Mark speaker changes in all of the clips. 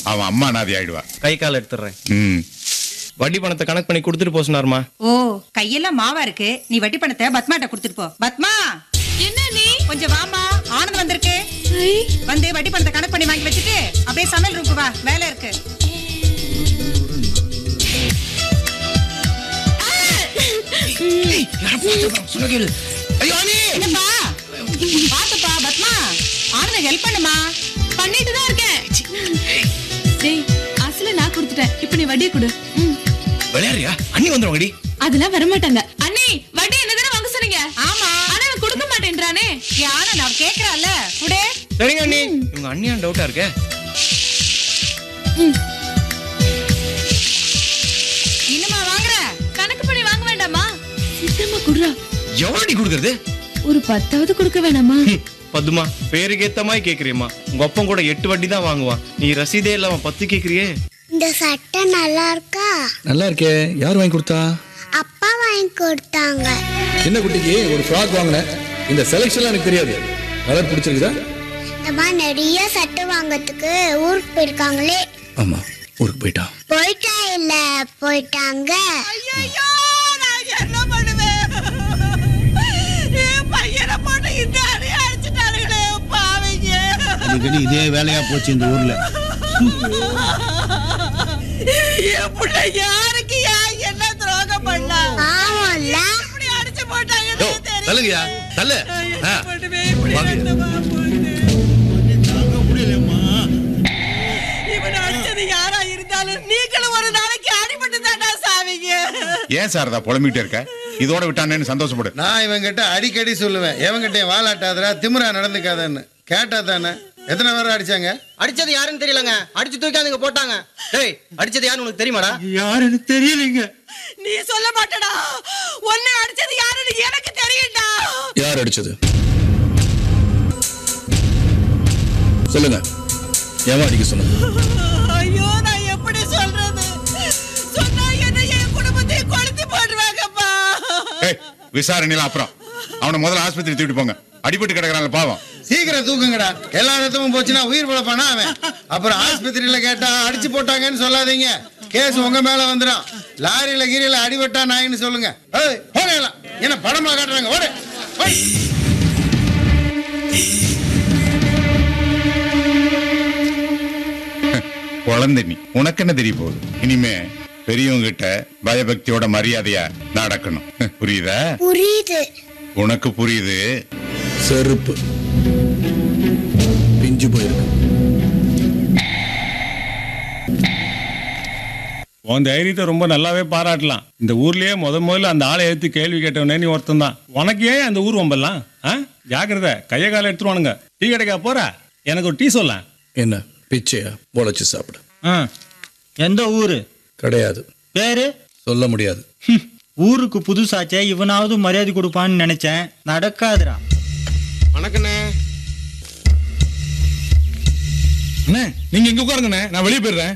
Speaker 1: அவன் அம்மா நாதி ஆயிடுவா
Speaker 2: கை கால் எடுத்துடுறேன்
Speaker 1: ம்
Speaker 2: வட்டி பணத்தை கணக்கு பண்ணி கொடுத்துட்டு போக சொன்னாருமா
Speaker 3: ஓ கையெல்லாம் மாவா இருக்கு நீ வட்டி பணத்தை பத்மாட்ட கொடுத்துட்டு போ பத்மா
Speaker 4: என்ன நீ
Speaker 3: கொஞ்சம் வாமா ஆனந்த் வந்திருக்கு வந்து வட்டி பணத்தை கணக்கு பண்ணி வாங்கி வச்சுட்டு அப்படியே சமையல் ரூமுக்கு வா வேலை இருக்கு என்னப்பா பாத்துப்பா பத்மா ஆனந்த் ஹெல்ப் பண்ணுமா
Speaker 4: பண்ணிட்டு தான் இருக்கேன் டேய் அசல நான் கொடுத்துட்டேன் இப்போ நீ வட்டியை கொடு ம்.
Speaker 2: விளையாடுறியா அண்ணி வந்துருவாங்கடி
Speaker 4: அதெல்லாம் வர மாட்டாங்க அண்ணி வட்டி என்ன தானே வாங்க சொன்னீங்க
Speaker 3: ஆமா
Speaker 4: ஆனா அவன் கொடுக்க மாட்டேன்றானே
Speaker 3: ஏன் ஆனந்த் அவன் கேக்குறான்ல குடு
Speaker 2: சரிங்க அண்ணி உங்க அண்ணியான் டவுட்டா இருக்கே
Speaker 3: இன்னுமா வாங்குற
Speaker 4: கணக்கு பண்ணி வாங்க வேண்டாமா சீக்கிரமா குடுறா
Speaker 2: எவ்வளோடி கொடுக்கறது
Speaker 4: ஒரு பத்தாவது கொடுக்க வேணாமா
Speaker 2: ஹம், பத்துமா பேருக்கு ஏத்த மாதிரி கேக்குறியம்மா உங்க அப்பன் கூட எட்டு வட்டி தான் வாங்குவான் நீ ரசீதே இல்லாம பத்து கேக்குறியே
Speaker 5: இந்த சட்டை நல்லா இருக்கா
Speaker 6: நல்லா இருக்கே யார் வாங்கி கொடுத்தா
Speaker 5: அப்பா வாங்கி கொடுத்தாங்க
Speaker 6: சின்ன குட்டிக்கு ஒரு ஃப்ராக் வாங்கினேன் இந்த செலெக்ஷன்லாம் எனக்கு தெரியாது கலர் பிடிச்சிருக்குதா
Speaker 5: இந்த மாதிரி நிறைய சட்டை வாங்கறதுக்கு ஊருக்கு போயிருக்காங்களே
Speaker 6: ஆமா ஊருக்கு போயிட்டான்
Speaker 5: போயிட்டா இல்ல போயிட்டாங்க
Speaker 3: ஐயோ நான் என்ன பண்ணுவேன் என் பையனை போட்டு இந்த அடி அடிச்சுட்டானுங்களே பாவீங்க
Speaker 7: அடிக்கடி இதே வேலையா போச்சு இந்த ஊர்ல
Speaker 3: என் பிள்ளை யாருக்கு யா- என்ன துரோகம் பண்ணா
Speaker 5: ஆமாம்ல
Speaker 3: இப்படி அடிச்சு போட்டாங்க
Speaker 6: யோ தள்ளுங்கயா தள்ளு ஆ, வாங்க.
Speaker 3: இவன் அடிச்சது யாரா இருந்தாலும் நீங்களும் ஒரு நாளைக்கு அடிபட்டு தாண்டா சாவீங்க
Speaker 1: ஏன் சாரதா புலம்பிக்கிட்டே இருக்க இதோட விட்டானேன்னு சந்தோஷப்படு
Speaker 7: நான் இவங்கிட்ட அடிக்கடி சொல்லுவேன் எவங்கிட்ட வாலாட்டாதடா திமிரா நடந்துக்காதன்னு கேட்டா தானே எத்தனை பேர் அடிச்சாங்க
Speaker 8: அடிச்சது யாருன்னு தெரியலங்க அடிச்சு தூக்காந்துங்க போட்டாங்க டேய் அடிச்சது யாருன்னு உனக்கு தெரியுமாடா
Speaker 7: யாருன்னு தெரியலீங்க
Speaker 3: நீ சொல்ல மாட்டடா உன்னை அடிச்சது யாருன்னு எனக்கு தெரியும்டா
Speaker 6: யார் அடிச்சது சொல்லுங்க ஏமா அடிக்க சொன்னது
Speaker 3: ஐயோ நான் எப்படி சொல்றது சொன்னா என்ன என் குடும்பத்தையும் கொளுத்தி போடுவாங்கப்பா
Speaker 1: ஏய் விசாரணையில அப்புறம் அவனை முதல்ல ஆஸ்பத்திரி தூக்கிட்டு போங்க அடிபட்டு கிடக்குறாங்க பாவம்
Speaker 7: சீக்கிரம் தூக்குங்கடா எல்லா ரத்தமும் போச்சுன்னா உயிர் பழப்பானா அவன் அப்புறம் ஆஸ்பத்திரியில கேட்டா அடிச்சு போட்டாங்கன்னு சொல்லாதீங்க கேஸ் உங்க மேல வந்துடும் லாரியில கீரியில அடிபட்டா நாயின்னு சொல்லுங்க ஏய், போங்க எல்லாம் என்ன படமா காட்டுறாங்க ஓடு ஓடு.
Speaker 1: குழந்தை நீ உனக்கு என்ன தெரிய போகுது இனிமே பெரியவங்க கிட்ட பயபக்தியோட மரியாதையா நடக்கணும் புரியுதா
Speaker 5: புரியுது
Speaker 1: உனக்கு புரியுது
Speaker 6: செருப்பு பிஞ்சு போயிருக்கு
Speaker 9: உன் தைரியத்தை ரொம்ப நல்லாவே பாராட்டலாம் இந்த ஊர்லயே முத முதல்ல அந்த ஆளை எடுத்து கேள்வி கேட்டவனே நீ ஒருத்தன் தான் உனக்கு ஏன் அந்த ஊர் வம்பெல்லாம் ஆ ஜாக்கிரதை கைய காலை எடுத்துருவானுங்க டீ கடைக்கா போற எனக்கு ஒரு டீ சொல்ல
Speaker 6: என்ன பிச்சையா பொழைச்சு சாப்பிடு
Speaker 10: எந்த ஊரு
Speaker 6: கிடையாது
Speaker 10: பேரு
Speaker 6: சொல்ல முடியாது
Speaker 10: ஊருக்கு புதுசாச்சே இவனாவது மரியாதை கொடுப்பான்னு நினைச்சேன் நடக்காதுடா
Speaker 8: வணக்கண்ணே
Speaker 9: அண்ணே நீங்க இங்க உட்காருங்கண்ணே நான் வெளியே போயிடுறேன்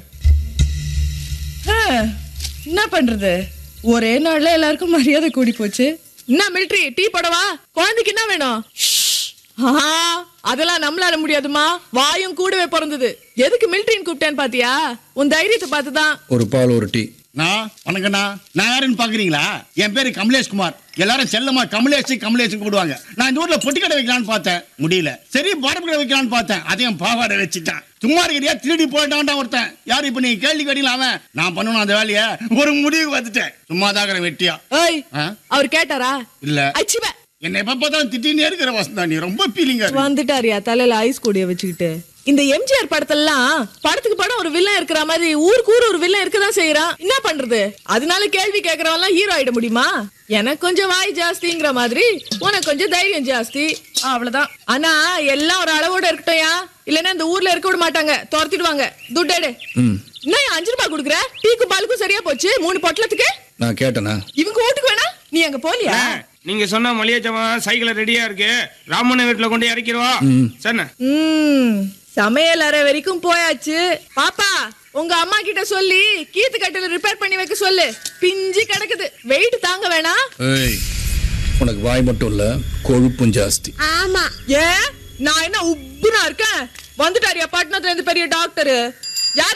Speaker 11: என்ன பண்றது ஒரே நாள்ல எல்லாருக்கும் மரியாதை கூடி போச்சு என்ன மிலிட்ரி டீ போடவா குழந்தைக்கு என்ன வேணும் ஆஹா, அதெல்லாம் நம்மளால முடியாதுமா வாயும் கூடவே பிறந்தது எதுக்கு மிலிட்ரின்னு கூப்பிட்டேன்னு பாத்தியா உன் தைரியத்தை பார்த்துதான்
Speaker 6: ஒரு பால் ஒரு டீ
Speaker 7: நான் வணக்கண்ணா நான் யாருன்னு பாக்குறீங்களா என் பேரு கமலேஷ் குமார் எல்லாரும் செல்லமா கமலேஷ் கமலேஷ் கூடுவாங்க நான் இந்த ஊர்ல பொட்டி கடை வைக்கலாம்னு பார்த்தேன் முடியல சரி பாடம் கடை வைக்கலாம்னு பார்த்தேன் அதையும் பாவாடை வச்சுட்டேன் சும்மா இருக்கிறியா திருடி போயிட்டான்டா ஒருத்தன் யாரு இப்ப நீ கேள்வி கேட்டீங்களா அவன் நான் பண்ணணும் அந்த வேலையை ஒரு முடிவு வந்துட்டேன் சும்மா தாக்குற வெட்டியா
Speaker 11: ஏய்
Speaker 7: ஆ?
Speaker 11: அவர் கேட்டாரா
Speaker 7: இல்ல
Speaker 11: அச்சிப
Speaker 7: என்னை எப்ப பார்த்தாலும் திட்டினே இருக்கிற வசந்தா நீ ரொம்ப ஃபீலிங்கா
Speaker 11: வந்துட்டாரியா தலையில ஐஸ் கூடிய வச்சுக்கிட்டு இந்த எம்ஜிஆர் படத்தெல்லாம் படத்துக்கு படம் ஒரு வில்லன் இருக்கிற மாதிரி ஊருக்கு ஊர் ஒரு வில்லன் இருக்கதான் செய்யறான் என்ன பண்றது அதனால கேள்வி கேக்குறவன் ஹீரோ ஆயிட முடியுமா எனக்கு கொஞ்சம் வாய் ஜாஸ்திங்கிற மாதிரி உனக்கு கொஞ்சம் தைரியம் ஜாஸ்தி அவ்வளவுதான் ஆனா எல்லாம் ஒரு அளவோட இருக்கட்டும்யா இல்லைன்னா இந்த ஊர்ல இருக்க விட மாட்டாங்க துரத்திடுவாங்க துட்டேடு என்ன அஞ்சு ரூபாய் கொடுக்குற டீக்கு பாலுக்கும் சரியா போச்சு மூணு பொட்டலத்துக்கு
Speaker 6: நான் கேட்டேனா
Speaker 11: இவங்க வீட்டுக்கு வேணா நீ அங்க போலியா
Speaker 9: நீங்க சொன்ன மளிகை ஜாமான் சைக்கிள் ரெடியா இருக்கு ராமண்ண வீட்டுல கொண்டு இறக்கிடுவா சரி
Speaker 11: ம் சமையல் அறை வரைக்கும் போயாச்சு பாப்பா உங்க அம்மா கிட்ட சொல்லி கீத்து கட்டில ரிப்பேர் பண்ணி வைக்க சொல்லு பிஞ்சு கிடக்குது வெயிட் தாங்க வேணாம்
Speaker 6: ஏய் உனக்கு வாய் மட்டும் இல்ல கொழுப்பும் ஜாஸ்தி
Speaker 5: ஆமா
Speaker 11: ஏன் நான் என்ன உப்புனா இருக்கேன் வந்துட்டாரியா பட்டணத்துல இருந்து பெரிய டாக்டர்